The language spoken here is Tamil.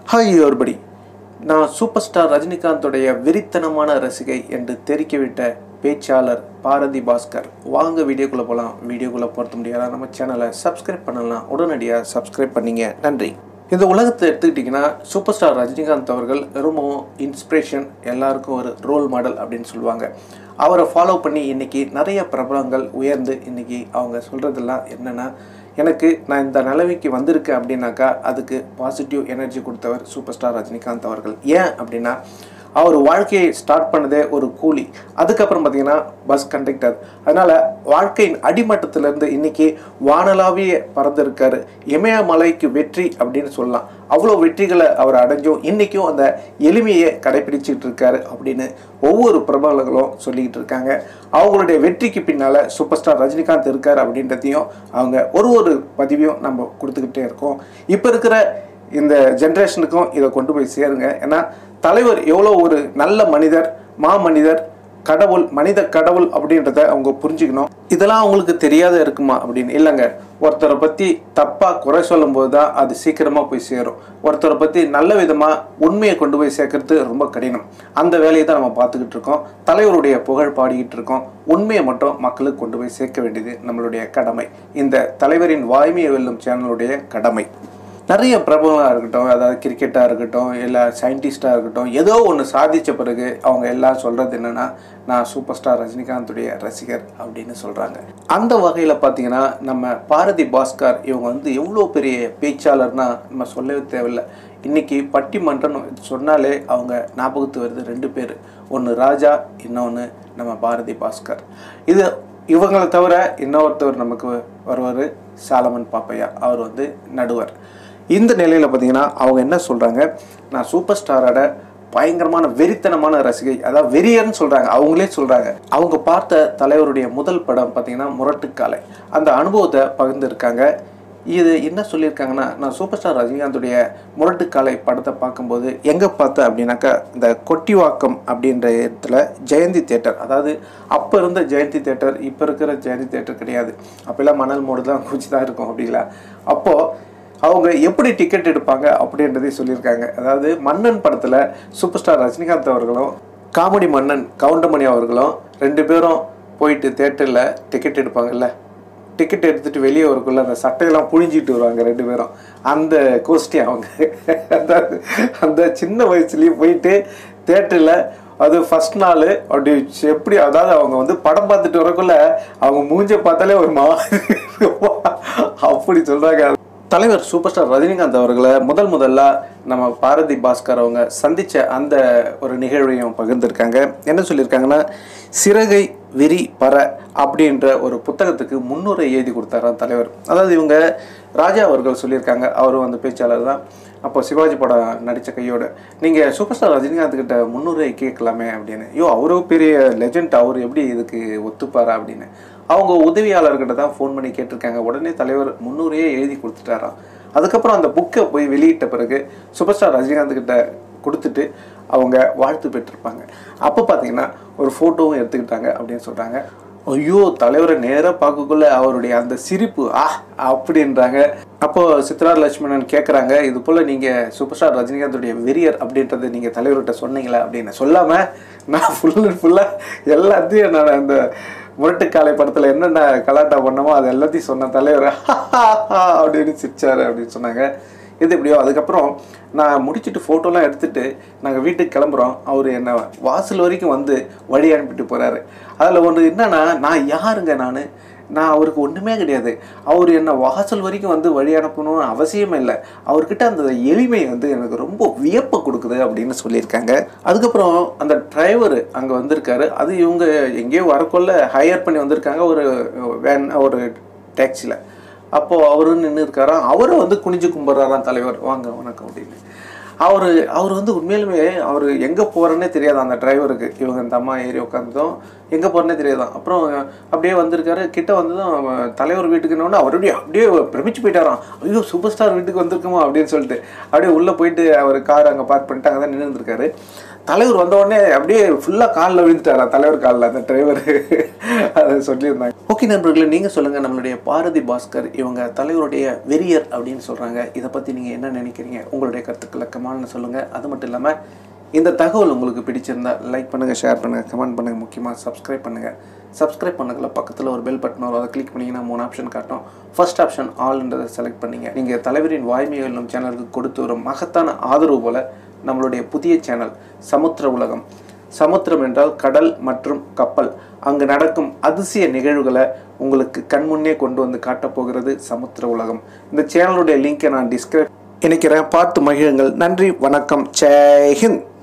ஹாய் ஒருபடி நான் சூப்பர் ஸ்டார் ரஜினிகாந்தோடைய வெறித்தனமான ரசிகை என்று தெரிவிக்க பேச்சாளர் பாரதி பாஸ்கர் வாங்க வீடியோக்குள்ளே போகலாம் வீடியோக்குள்ளே பொறுத்த முடியாத நம்ம சேனலை சப்ஸ்கிரைப் பண்ணலாம் உடனடியாக சப்ஸ்கிரைப் பண்ணீங்க நன்றி இந்த உலகத்தை எடுத்துக்கிட்டிங்கன்னா சூப்பர் ஸ்டார் ரஜினிகாந்த் அவர்கள் ரொம்பவும் இன்ஸ்பிரேஷன் எல்லாருக்கும் ஒரு ரோல் மாடல் அப்படின்னு சொல்லுவாங்க அவரை ஃபாலோ பண்ணி இன்றைக்கி நிறைய பிரபலங்கள் உயர்ந்து இன்றைக்கி அவங்க சொல்கிறதெல்லாம் என்னென்னா எனக்கு நான் இந்த நிலைமைக்கு வந்திருக்கேன் அப்படின்னாக்கா அதுக்கு பாசிட்டிவ் எனர்ஜி கொடுத்தவர் சூப்பர் ஸ்டார் ரஜினிகாந்த் அவர்கள் ஏன் அப்படின்னா அவர் வாழ்க்கையை ஸ்டார்ட் பண்ணதே ஒரு கூலி அதுக்கப்புறம் பார்த்தீங்கன்னா பஸ் கண்டக்டர் அதனால் வாழ்க்கையின் அடிமட்டத்திலேருந்து இன்னைக்கு வானலாவிய பறந்திருக்காரு இமயமலைக்கு வெற்றி அப்படின்னு சொல்லலாம் அவ்வளோ வெற்றிகளை அவர் அடைஞ்சும் இன்றைக்கும் அந்த எளிமையை கடைபிடிச்சிட்டு இருக்காரு அப்படின்னு ஒவ்வொரு பிரபலங்களும் சொல்லிக்கிட்டு இருக்காங்க அவங்களுடைய வெற்றிக்கு பின்னால் சூப்பர் ஸ்டார் ரஜினிகாந்த் இருக்கார் அப்படின்றதையும் அவங்க ஒரு ஒரு பதிவையும் நம்ம கொடுத்துக்கிட்டே இருக்கோம் இப்போ இருக்கிற இந்த ஜென்ரேஷனுக்கும் இதை கொண்டு போய் சேருங்க ஏன்னா தலைவர் எவ்வளோ ஒரு நல்ல மனிதர் மா மனிதர் கடவுள் மனித கடவுள் அப்படின்றத அவங்க புரிஞ்சுக்கணும் இதெல்லாம் அவங்களுக்கு தெரியாத இருக்குமா அப்படின்னு இல்லைங்க ஒருத்தரை பற்றி தப்பாக குறை சொல்லும்போது தான் அது சீக்கிரமாக போய் சேரும் ஒருத்தரை பற்றி நல்ல விதமாக உண்மையை கொண்டு போய் சேர்க்கறது ரொம்ப கடினம் அந்த வேலையை தான் நம்ம பார்த்துக்கிட்டு இருக்கோம் தலைவருடைய புகழ் பாடிக்கிட்டு இருக்கோம் உண்மையை மட்டும் மக்களுக்கு கொண்டு போய் சேர்க்க வேண்டியது நம்மளுடைய கடமை இந்த தலைவரின் வாய்மையை வெல்லும் சேனலுடைய கடமை நிறைய பிரபலமாக இருக்கட்டும் அதாவது கிரிக்கெட்டாக இருக்கட்டும் இல்லை சயின்டிஸ்டாக இருக்கட்டும் ஏதோ ஒன்று சாதித்த பிறகு அவங்க எல்லாம் சொல்கிறது என்னென்னா நான் சூப்பர் ஸ்டார் ரஜினிகாந்துடைய ரசிகர் அப்படின்னு சொல்கிறாங்க அந்த வகையில் பார்த்தீங்கன்னா நம்ம பாரதி பாஸ்கர் இவங்க வந்து எவ்வளோ பெரிய பேச்சாளர்னா நம்ம சொல்லவே தேவையில்லை இன்றைக்கி பட்டிமன்றம் சொன்னாலே அவங்க ஞாபகத்து வருது ரெண்டு பேர் ஒன்று ராஜா இன்னொன்று நம்ம பாரதி பாஸ்கர் இது இவங்களை தவிர இன்னொருத்தவர் நமக்கு வருவார் சாலமன் பாப்பையா அவர் வந்து நடுவர் இந்த நிலையில் பார்த்தீங்கன்னா அவங்க என்ன சொல்கிறாங்க நான் சூப்பர் ஸ்டாரோட பயங்கரமான வெறித்தனமான ரசிகை அதாவது வெறியர்னு சொல்கிறாங்க அவங்களே சொல்கிறாங்க அவங்க பார்த்த தலைவருடைய முதல் படம் பார்த்தீங்கன்னா முரட்டுக்காலை அந்த அனுபவத்தை பகிர்ந்துருக்காங்க இது என்ன சொல்லியிருக்காங்கன்னா நான் சூப்பர் ஸ்டார் ரஜினிகாந்துடைய முரட்டுக்காலை படத்தை பார்க்கும்போது எங்கே பார்த்தேன் அப்படின்னாக்கா இந்த கொட்டிவாக்கம் அப்படின்ற இடத்துல ஜெயந்தி தேட்டர் அதாவது அப்போ இருந்த ஜெயந்தி தேட்டர் இப்போ இருக்கிற ஜெயந்தி தேட்டர் கிடையாது அப்போல்லாம் மணல் மோடு தான் குச்சி தான் இருக்கும் அப்படிங்களா அப்போது அவங்க எப்படி டிக்கெட் எடுப்பாங்க அப்படின்றதையும் சொல்லியிருக்காங்க அதாவது மன்னன் படத்தில் சூப்பர் ஸ்டார் ரஜினிகாந்த் அவர்களும் காமெடி மன்னன் கவுண்டமணி அவர்களும் ரெண்டு பேரும் போயிட்டு தேட்டரில் டிக்கெட் எடுப்பாங்கல்ல டிக்கெட் எடுத்துகிட்டு வெளியே வரக்குள்ள அந்த சட்டையெல்லாம் புழிஞ்சிட்டு வருவாங்க ரெண்டு பேரும் அந்த கோஷ்டி அவங்க அதாவது அந்த சின்ன வயசுலேயே போயிட்டு தேட்டரில் அது ஃபஸ்ட் நாள் அப்படி எப்படி அதாவது அவங்க வந்து படம் பார்த்துட்டு வரக்குள்ள அவங்க மூஞ்ச பார்த்தாலே ஒரு மாதிரி அப்படி சொல்கிறாங்க தலைவர் சூப்பர் ஸ்டார் ரஜினிகாந்த் அவர்களை முதல் முதல்ல நம்ம பாரதி பாஸ்கர் அவங்க சந்தித்த அந்த ஒரு நிகழ்வையும் பகிர்ந்திருக்காங்க என்ன சொல்லியிருக்காங்கன்னா சிறகை விரி பற அப்படின்ற ஒரு புத்தகத்துக்கு முன்னுரை எழுதி கொடுத்தாராம் தலைவர் அதாவது இவங்க ராஜா அவர்கள் சொல்லியிருக்காங்க அவரும் அந்த பேச்சாளர் தான் அப்போ சிவாஜி படம் நடித்த கையோட நீங்கள் சூப்பர் ஸ்டார் ரஜினிகாந்த் கிட்ட முன்னுரை கேட்கலாமே அப்படின்னு ஐயோ அவரோ பெரிய லெஜண்ட் அவர் எப்படி இதுக்கு ஒத்துப்பாரா அப்படின்னு அவங்க உதவியாளர்கிட்ட தான் ஃபோன் பண்ணி கேட்டிருக்காங்க உடனே தலைவர் முன்னூறையே எழுதி கொடுத்துட்டாராம் அதுக்கப்புறம் அந்த புக்கை போய் வெளியிட்ட பிறகு சூப்பர் ஸ்டார் ரஜினிகாந்த் கிட்ட கொடுத்துட்டு அவங்க வாழ்த்து பெற்றிருப்பாங்க அப்போ பார்த்தீங்கன்னா ஒரு ஃபோட்டோவும் எடுத்துக்கிட்டாங்க அப்படின்னு சொல்கிறாங்க ஐயோ தலைவரை நேராக பார்க்கக்குள்ள அவருடைய அந்த சிரிப்பு ஆ அப்படின்றாங்க அப்போ சித்ரா லட்சுமணன் கேட்குறாங்க இது போல் நீங்கள் சூப்பர் ஸ்டார் ரஜினிகாந்துடைய வெறியர் அப்படின்றத நீங்கள் தலைவர்கிட்ட சொன்னீங்களா அப்படின்னு சொல்லாமல் நான் ஃபுல் அண்ட் ஃபுல்லாக எல்லாத்தையும் நான் அந்த முரட்டுக்காலை படத்தில் என்னென்ன கலாட்டா பண்ணமோ அது எல்லாத்தையும் சொன்ன தலைவர் அப்படின்னு சிரிச்சாரு அப்படின்னு சொன்னாங்க இது எப்படியோ அதுக்கப்புறம் நான் முடிச்சுட்டு ஃபோட்டோலாம் எடுத்துகிட்டு நாங்கள் வீட்டுக்கு கிளம்புறோம் அவர் என்னை வாசல் வரைக்கும் வந்து வழி அனுப்பிட்டு போகிறாரு அதில் ஒன்று என்னன்னா நான் யாருங்க நான் நான் அவருக்கு ஒன்றுமே கிடையாது அவர் என்னை வாசல் வரைக்கும் வந்து வழி அனுப்பணும்னு அவசியமே இல்லை அவர்கிட்ட அந்த எளிமை வந்து எனக்கு ரொம்ப வியப்பை கொடுக்குது அப்படின்னு சொல்லியிருக்காங்க அதுக்கப்புறம் அந்த டிரைவர் அங்கே வந்திருக்காரு அது இவங்க எங்கேயோ வரக்குள்ள ஹையர் பண்ணி வந்திருக்காங்க ஒரு வேன் ஒரு டாக்ஸியில் அப்போது அவரு நின்று இருக்காராம் அவரும் வந்து குனிஞ்சு கும்பிட்றாராம் தலைவர் வாங்க வணக்கம் அப்படின்னு அவர் அவர் வந்து உண்மையிலுமே அவர் எங்கே போகிறேன்னே தெரியாது அந்த டிரைவருக்கு இவங்க இந்த அம்மா ஏறி உட்காந்ததும் எங்கே போகிறேன்னே தெரியாதான் அப்புறம் அப்படியே வந்திருக்காரு கிட்ட வந்ததும் தலைவர் வீட்டுக்கு என்னோட அவர் அப்படியே அப்படியே பிரமிச்சு போயிட்டாராம் ஐயோ சூப்பர் ஸ்டார் வீட்டுக்கு வந்திருக்குமா அப்படின்னு சொல்லிட்டு அப்படியே உள்ளே போயிட்டு அவர் கார் அங்கே பார்க் பண்ணிட்டு அங்கே தான் நின்றுருக்காரு தலைவர் வந்த உடனே அப்படியே ஃபுல்லாக காலில் விழுந்துட்டாரா தலைவர் காலில் அந்த டிரைவர் அதை சொல்லியிருந்தாங்க ஓகே நண்பர்களே நீங்கள் சொல்லுங்கள் நம்மளுடைய பாரதி பாஸ்கர் இவங்க தலைவருடைய வெறியர் அப்படின்னு சொல்கிறாங்க இதை பற்றி நீங்கள் என்ன நினைக்கிறீங்க உங்களுடைய கருத்துக்களை கமான்னு சொல்லுங்கள் அது மட்டும் இல்லாமல் இந்த தகவல் உங்களுக்கு பிடிச்சிருந்தா லைக் பண்ணுங்கள் ஷேர் பண்ணுங்கள் கமெண்ட் பண்ணுங்கள் முக்கியமாக சப்ஸ்கிரைப் பண்ணுங்கள் சப்ஸ்கிரைப் பண்ணக்குள்ள பக்கத்தில் ஒரு பெல் பட்டன் வரும் அதை கிளிக் பண்ணிங்கன்னா மூணு ஆப்ஷன் காட்டும் ஃபர்ஸ்ட் ஆப்ஷன் ஆல்ன்றதை செலக்ட் பண்ணீங்க நீங்கள் தலைவரின் வாய்மை என்னும் சேனலுக்கு கொடுத்து வரும் மகத்தான ஆதரவு போல நம்மளுடைய புதிய சேனல் சமுத்திர உலகம் சமுத்திரம் என்றால் கடல் மற்றும் கப்பல் அங்கு நடக்கும் அதிசய நிகழ்வுகளை உங்களுக்கு கண்முன்னே கொண்டு வந்து காட்டப் போகிறது சமுத்திர உலகம் இந்த சேனலுடைய லிங்கை நான் டிஸ்கிரைப் இணைக்கிறேன் பார்த்து மகிழுங்கள் நன்றி வணக்கம் ஜெய் ஹிந்த்